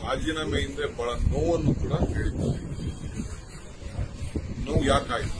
ರಾಜೀನಾಮೆ ಹಿಂದೆ ಬಹಳ ನೋವನ್ನು ಕೂಡ ಹೇಳಿದ್ದಾರೆ ನೋವು ಯಾಕಾಯ್ತು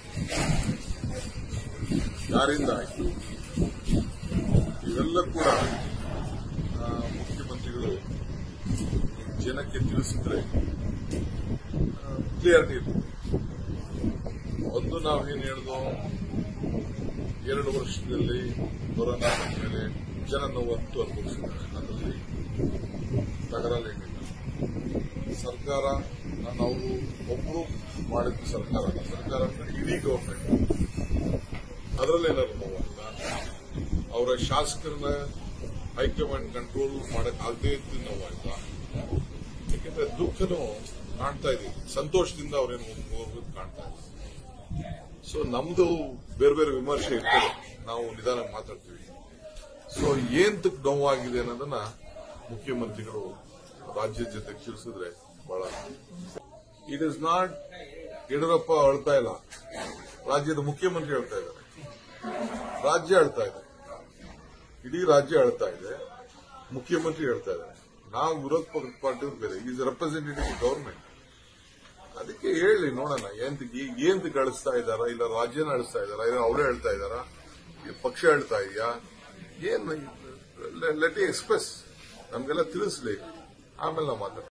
ಯಾರಿಂದ ಆಯ್ತು ಇವೆಲ್ಲ ಕೂಡ ಆ, ಮುಖ್ಯಮಂತ್ರಿಗಳು ಜನಕ್ಕೆ ತಿಳಿಸಿದ್ರೆ ಕ್ಲಿಯರಿಟಿ ಇರ್ತದೆ ಒಂದು ನಾವೇನು ಹೇಳಿದ್ವು ಎರಡು ವರ್ಷದಲ್ಲಿ ಕೊರೋನಾ ಬಂದ ಮೇಲೆ ಜನ ನೋವಂತೂ ಅನುಭವಿಸಿದ್ದಾರೆ ಅದರಲ್ಲಿ ತಗರಲ್ಲೇನಿಲ್ಲ ಸರ್ಕಾರ ನಾವು ಒಬ್ಬರು ಮಾಡಿದ ಸರ್ಕಾರ ಅಲ್ಲ. ಸರ್ಕಾರ ಅಂದ್ರೆ ಇಡೀ ಗವರ್ಮೆಂಟ್ ಅದರಲ್ಲೇನಾದ್ರು ನೋವಲ್ಲ ಅವರ ಶಾಸಕರನ್ನ ಹೈಕಮಾಂಡ್ ಕಂಟ್ರೋಲ್ ಮಾಡಕ್ ಆಗದೆ ಇದ್ದು ನೋವಾಯ್ತಾ ಯಾಕೆಂದ್ರೆ ದುಃಖನೂ ಕಾಣ್ತಾ ಇದೀವಿ ಸಂತೋಷದಿಂದ ಅವ್ರೇನು ಹೋಗೋದು ಕಾಣ್ತಾ ಇಲ್ಲ ಸೊ ನಮ್ದು ಬೇರೆ ಬೇರೆ ವಿಮರ್ಶೆ ಇರ್ತದೆ ನಾವು ನಿಧಾನ ಮಾತಾಡ್ತೀವಿ ಸೊ ಏನ್ ನೋವಾಗಿದೆ ಅನ್ನೋದನ್ನ ಮುಖ್ಯಮಂತ್ರಿಗಳು ರಾಜ್ಯದ ಜೊತೆ ತಿಳಿಸಿದ್ರೆ ಬಹಳ ಇಟ್ ಇಸ್ ನಾಟ್ ಯಡಿಯೂರಪ್ಪ ಅಳ್ತಾ ಇಲ್ಲ ರಾಜ್ಯದ ಮುಖ್ಯಮಂತ್ರಿ ಹೇಳ್ತಾ ಇದ್ದಾರೆ ರಾಜ್ಯ ಅಳ್ತಾ ಇದೆ ಇಡೀ ರಾಜ್ಯ ಅಳ್ತಾ ಇದೆ ಮುಖ್ಯಮಂತ್ರಿ ಹೇಳ್ತಾ ಇದ್ದಾರೆ ನಾವು ವಿರೋಧ ಪಕ್ಷ ಪಾರ್ಟಿಯವ್ರು ಬೇರೆ ಈಸ್ ರೆಪ್ರೆಸೆಂಟೇಟಿವ್ ಗವರ್ಮೆಂಟ್ ಅದಕ್ಕೆ ಹೇಳಿ ನೋಡೋಣ ಏನ್ ಏನ್ ಕಳಿಸ್ತಾ ಇದಾರ ಇಲ್ಲ ರಾಜ್ಯನ ಅಳಿಸ್ತಾ ಇದಾರ ಇಲ್ಲ ಅವರೇ ಹೇಳ್ತಾ ಇದಾರ ಪಕ್ಷ ಹೇಳ್ತಾ ಇದೆಯಾ ಏನ್ ಲೆಟ್ ಎಕ್ಸ್ಪ್ರೆಸ್ ನಮ್ಗೆಲ್ಲ ತಿಳಿಸ್ಲಿ ಆಮೇಲೆ ನಾವು ಮಾತಾಡ್ತೀವಿ